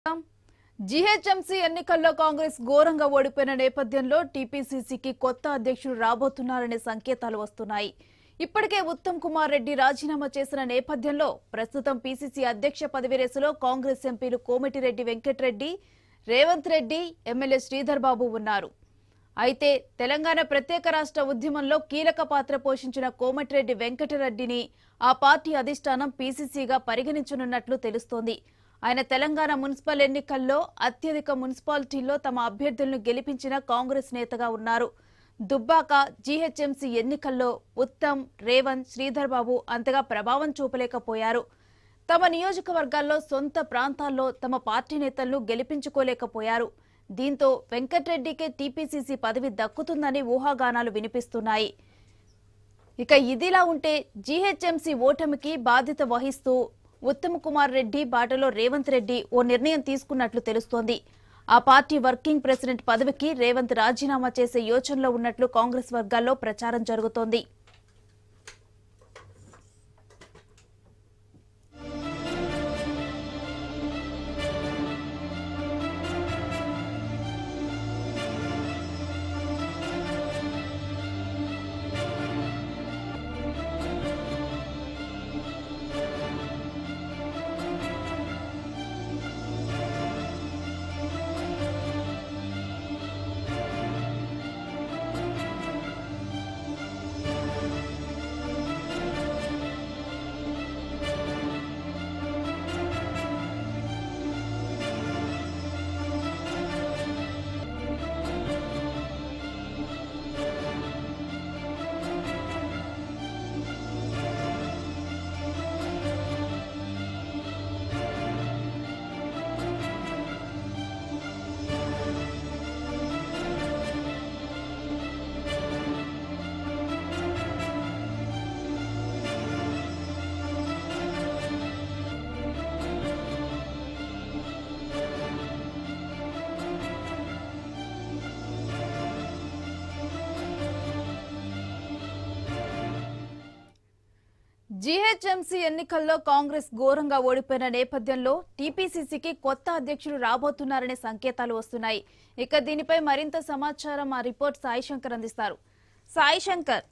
GHMC ఎన్నికల్లో కాంగ్రెస్ ఘోరంగా ఓడిపోయిన నేపథ్యంలో టీపీసీసీకి కొత్త అధ్యక్షుడు రాబోతున్నారనే సంకేతాలు వస్తున్నాయి ఇప్పటికే ఉత్తమ్ కుమార్ రెడ్డి రాజీనామా చేసిన నేపథ్యంలో ప్రస్తుతం పీసీసీ అధ్యక్ష పదవి రేసులో కాంగ్రెస్ ఎంపీలు కోమటిరెడ్డి వెంకటరెడ్డి రేవంత్ రెడ్డి ఎమ్మెల్యే శ్రీధర్ బాబు ఉన్నారు అయితే తెలంగాణ ప్రత్యేక రాష్ట్ర ఉద్యమంలో కీలక పాత్ర పోషించిన కోమటిరెడ్డి వెంకటరెడ్డిని ఆ పార్టీ అధిష్టానం పీసీసీగా పరిగణించనున్నట్లు తెలుస్తోంది ఆయన తెలంగాణ మున్సిపల్ ఎన్నికల్లో అత్యధిక మున్సిపాలిటీల్లో తమ అభ్యర్థులను గెలిపించిన కాంగ్రెస్ నేతగా ఉన్నారు దుబ్బాక జీహెచ్ఎంసీ ఎన్నికల్లో ఉత్తమ్ రేవంత్ శ్రీధర్ బాబు అంతగా ప్రభావం చూపలేకపోయారు తమ నియోజకవర్గాల్లో సొంత ప్రాంతాల్లో తమ పార్టీ నేతలను గెలిపించుకోలేకపోయారు దీంతో వెంకట్రెడ్డికే టీపీసీసీ పదవి దక్కుతుందని ఊహాగానాలు వినిపిస్తున్నాయి ఇక ఇదిలా ఉంటే జీహెచ్ఎంసీ ఓటమికి బాధ్యత వహిస్తూ ఉత్తమ్ కుమార్ రెడ్డి బాటలో రేవంత్ రెడ్డి ఓ నిర్ణయం తీసుకున్నట్లు తెలుస్తోంది ఆ పార్టీ వర్కింగ్ ప్రెసిడెంట్ పదవికి రేవంత్ రాజీనామా చేసే యోచనలో ఉన్నట్లు కాంగ్రెస్ వర్గాల్లో ప్రచారం జరుగుతోంది జీహెచ్ఎంసీ ఎన్నికల్లో కాంగ్రెస్ ఘోరంగా ఓడిపోయిన నేపథ్యంలో టీపీసీసీకి కొత్త అధ్యక్షుడు రాబోతున్నారనే సంకేతాలు వస్తున్నాయి ఇక దీనిపై మరింత సమాచారం మా రిపోర్ట్ సాయి శంకర్ అందిస్తారు సాయి శంకర్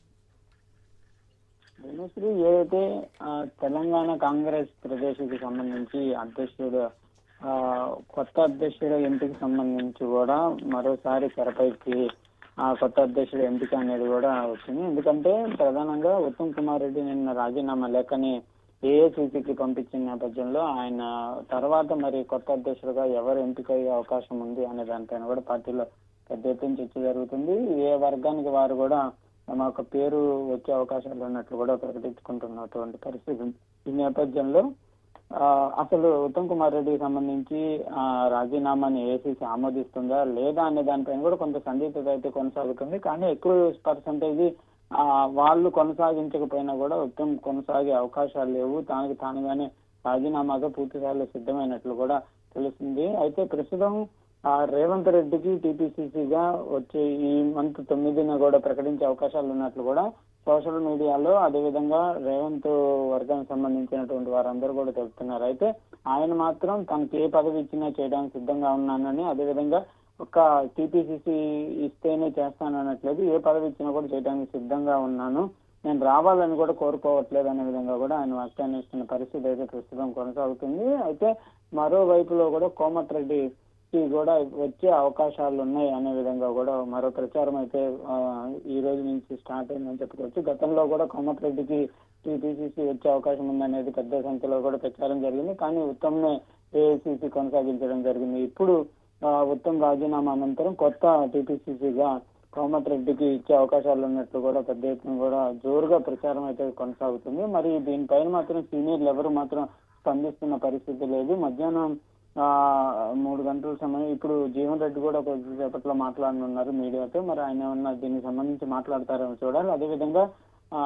దినశ్రీ ఏదైతే ఆ, తెలంగాణ కాంగ్రెస్ ప్రదేశ్కి సంబంధించి అధ్యక్షుడు ఆ, కొత్త అధ్యక్షుడు ఎంపిక సంబంధించి కూడా మరోసారి తెరపైకి ఆ కొత్త అధ్యక్షుడు ఎంపిక అనేది కూడా వచ్చింది ఎందుకంటే ప్రధానంగా ఉత్తమ్ కుమార్ రెడ్డి నిన్న రాజీనామా లేఖని ఏఐసిసికి పంపించిన నేపథ్యంలో ఆయన తర్వాత మరి కొత్త అధ్యక్షుడుగా ఎవరు ఎంపిక అయ్యే అవకాశం ఉంది అనే దానిపైన కూడా పార్టీలో పెద్ద ఎత్తున చర్చ జరుగుతుంది ఏ వర్గానికి వారు కూడా తమ యొక్క పేరు వచ్చే అవకాశాలు ఉన్నట్లు కూడా ప్రకటించుకుంటున్నటువంటి పరిస్థితి ఉంది. ఈ నేపథ్యంలో ఆ, అసలు ఉత్తమ్ కుమార్ రెడ్డికి సంబంధించి ఆ, రాజీనామాని ఏసీసీ ఆమోదిస్తుందా లేదా అనే దానిపైన కూడా కొంత సందిగ్ధత అయితే కొనసాగుతుంది కానీ ఎక్కువ పర్సంటేజ్ ఆ, వాళ్ళు కొనసాగించకపోయినా కూడా ఉత్తమ్ కొనసాగే అవకాశాలు లేవు తానికి తానుగానే రాజీనామాగా పూర్తి స్థాయిలో సిద్ధమైనట్లు కూడా తెలుస్తుంది అయితే ప్రస్తుతం ఆ రేవంత్ రెడ్డికి టీపీసీసీగా వచ్చే ఈ మంత్ తొమ్మిదిన కూడా ప్రకటించే అవకాశాలు ఉన్నట్లు కూడా సోషల్ మీడియాలో అదేవిధంగా రేవంత్ వర్గానికి సంబంధించినటువంటి వారందరూ కూడా తెలుపుతున్నారు అయితే ఆయన మాత్రం తనకి ఏ పదవి ఇచ్చినా చేయడానికి సిద్ధంగా ఉన్నానని అదేవిధంగా ఒక టీపీసీసీ ఇస్తేనే చేస్తానన్నట్లేదు ఏ పదవి ఇచ్చినా కూడా చేయడానికి సిద్ధంగా ఉన్నాను నేను రావాలని కూడా కోరుకోవట్లేదు అనే విధంగా కూడా ఆయన వ్యాఖ్యానిస్తున్న పరిస్థితి అయితే ప్రస్తుతం కొనసాగుతుంది అయితే మరోవైపులో కూడా కోమటిరెడ్డి కి కూడా వచ్చే అవకాశాలు ఉన్నాయి అనే విధంగా కూడా మరో ప్రచారం అయితే ఆ, ఈ రోజు నుంచి స్టార్ట్ అయిందని చెప్పుకోవచ్చు గతంలో కూడా కోమటిరెడ్డికి టీపీసీసీ వచ్చే అవకాశం ఉందనేది పెద్ద సంఖ్యలో కూడా ప్రచారం జరిగింది కానీ ఉత్తమ్నే ఏఐసీసీ కొనసాగించడం జరిగింది ఇప్పుడు ఆ, ఉత్తమ్ రాజీనామా అనంతరం కొత్త టీపీసీసీగా కోమటిరెడ్డికి ఇచ్చే అవకాశాలు ఉన్నట్లు కూడా పెద్ద ఎత్తున కూడా జోరుగా ప్రచారం అయితే కొనసాగుతుంది మరి దీనిపైన మాత్రం సీనియర్లు ఎవరు మాత్రం స్పందిస్తున్న పరిస్థితి లేదు మధ్యాహ్నం ఆ మూడు గంటల సమయం ఇప్పుడు జీవన్ రెడ్డి కూడా కొద్దిసేపట్లో మాట్లాడనున్నారు మీడియాతో మరి ఆయన ఏమన్నా దీనికి సంబంధించి మాట్లాడతారేమో చూడాలి అదేవిధంగా ఆ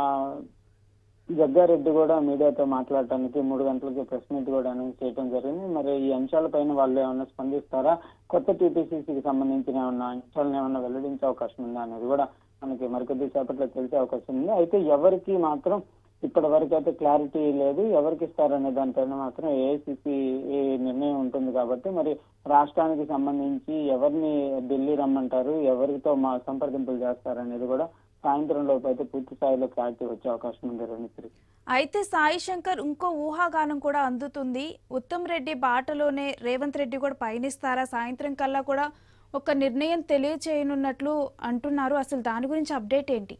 జగ్గారెడ్డి కూడా మీడియాతో మాట్లాడటానికి మూడు గంటలకి ప్రెస్ మీట్ కూడా అనౌన్స్ చేయడం జరిగింది మరి ఈ అంశాలపైన వాళ్ళు ఏమన్నా స్పందిస్తారా కొత్త టీపీసీసీకి సంబంధించిన ఏమన్నా అంశాలను ఏమన్నా వెల్లడించే అవకాశం ఉందా అనేది కూడా మనకి మరికొద్ది సేపట్లో తెలిసే అవకాశం ఉంది అయితే ఎవరికి మాత్రం ఇప్పటి వరకు అయితే క్లారిటీ లేదు ఎవరికి ఇస్తారనే దానిపైన మాత్రం ఏఐసిసి నిర్ణయం ఉంటుంది కాబట్టి మరి రాష్ట్రానికి సంబంధించి ఎవరిని ఢిల్లీ రమ్మంటారు ఎవరితో మా సంప్రదింపులు చేస్తారనేది కూడా సాయంత్రం లోపు అయితే పూర్తి స్థాయిలో క్లారిటీ వచ్చే అవకాశం ఉంది రణిత్రి అయితే సాయి శంకర్ ఇంకో ఊహాగానం కూడా అందుతుంది ఉత్తమ్ రెడ్డి బాటలోనే రేవంత్ రెడ్డి కూడా పయనిస్తారా సాయంత్రం కల్లా కూడా ఒక నిర్ణయం తెలియచేయనున్నట్లు అంటున్నారు అసలు దాని గురించి అప్డేట్ ఏంటి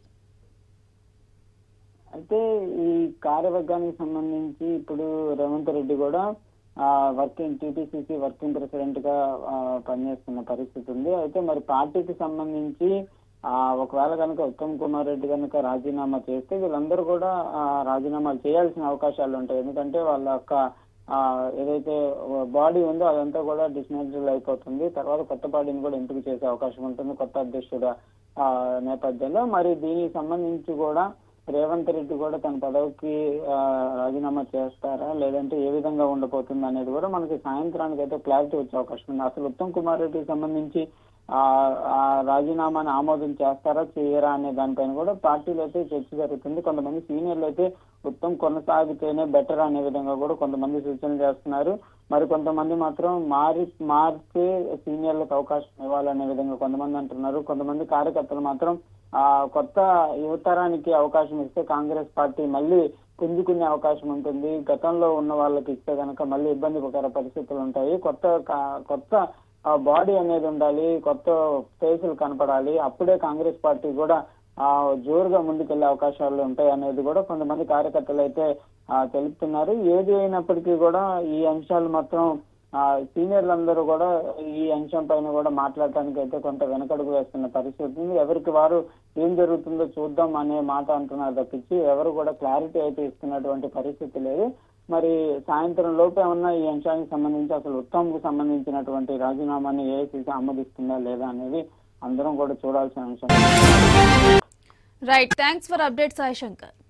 అయితే ఈ కార్యవర్గానికి సంబంధించి ఇప్పుడు రేవంత్ రెడ్డి కూడా ఆ, వర్కింగ్ టీపీసీసీ వర్కింగ్ ప్రెసిడెంట్ గా ఆ, పనిచేస్తున్న పరిస్థితి ఉంది అయితే మరి పార్టీకి సంబంధించి ఆ, ఒకవేళ కనుక ఉత్తమ్ కుమార్ రెడ్డి కనుక రాజీనామా చేస్తే వీళ్ళందరూ కూడా ఆ, రాజీనామాలు చేయాల్సిన అవకాశాలు ఉంటాయి ఎందుకంటే వాళ్ళ యొక్క ఆ, ఏదైతే బాడీ ఉందో అదంతా కూడా డిస్మాంటిల్ అయిపోతుంది తర్వాత కొత్త బాడీని కూడా ఎంపిక చేసే అవకాశం ఉంటుంది కొత్త అధ్యక్షుడు ఆ, నేపథ్యంలో మరి దీనికి సంబంధించి కూడా రేవంత్ రెడ్డి కూడా తన పదవికి ఆ, రాజీనామా చేస్తారా లేదంటే ఏ విధంగా ఉండబోతుంది అనేది కూడా మనకి సాయంత్రానికి అయితే క్లారిటీ వచ్చే అవకాశం ఉంది అసలు ఉత్తమ్ కుమార్ రెడ్డికి సంబంధించి ఆ ఆ రాజీనామాని ఆమోదం చేస్తారా చేయరా అనే దానిపైన కూడా పార్టీలో అయితే చర్చ జరుగుతుంది కొంతమంది సీనియర్లు అయితే ఉత్తమ్ కొనసాగితేనే బెటర్ అనే విధంగా కూడా కొంతమంది సూచనలు చేస్తున్నారు మరి కొంతమంది మాత్రం మారి మార్చే సీనియర్లకు అవకాశం ఇవ్వాలనే విధంగా కొంతమంది అంటున్నారు కొంతమంది కార్యకర్తలు మాత్రం ఆ కొత్త యువతరానికి అవకాశం ఇస్తే కాంగ్రెస్ పార్టీ మళ్ళీ పుంజుకునే అవకాశం ఉంటుంది గతంలో ఉన్న వాళ్ళకి ఇస్తే కనుక మళ్ళీ ఇబ్బందికర పరిస్థితులు ఉంటాయి కొత్త కా- కొత్త బాడీ అనేది ఉండాలి కొత్త ఫేసులు కనపడాలి అప్పుడే కాంగ్రెస్ పార్టీ కూడా ఆ జోరుగా ముందుకెళ్లే అవకాశాలు ఉంటాయి అనేది కూడా కొంతమంది కార్యకర్తలు అయితే ఆ, తెలుపుతున్నారు ఏది అయినప్పటికీ కూడా ఈ అంశాలు మాత్రం ఆ సీనియర్లందరూ కూడా ఈ అంశం పైన కూడా మాట్లాడటానికి అయితే కొంత వెనకడుగు వేస్తున్న పరిస్థితి ఉంది ఎవరికి వారు ఏం జరుగుతుందో చూద్దాం అనే మాట అంటున్నారు తప్పించి ఎవరు కూడా క్లారిటీ అయితే ఇస్తున్నటువంటి పరిస్థితి లేదు మరి సాయంత్రం లోపు ఏమన్నా ఈ అంశానికి సంబంధించి అసలు ఉత్తమ్ కు సంబంధించినటువంటి రాజీనామాని ఏఐసీసీ ఆమోదిస్తుందా లేదా అనేది అందరం కూడా చూడాల్సిన అంశం right thanks for update Sai Shankar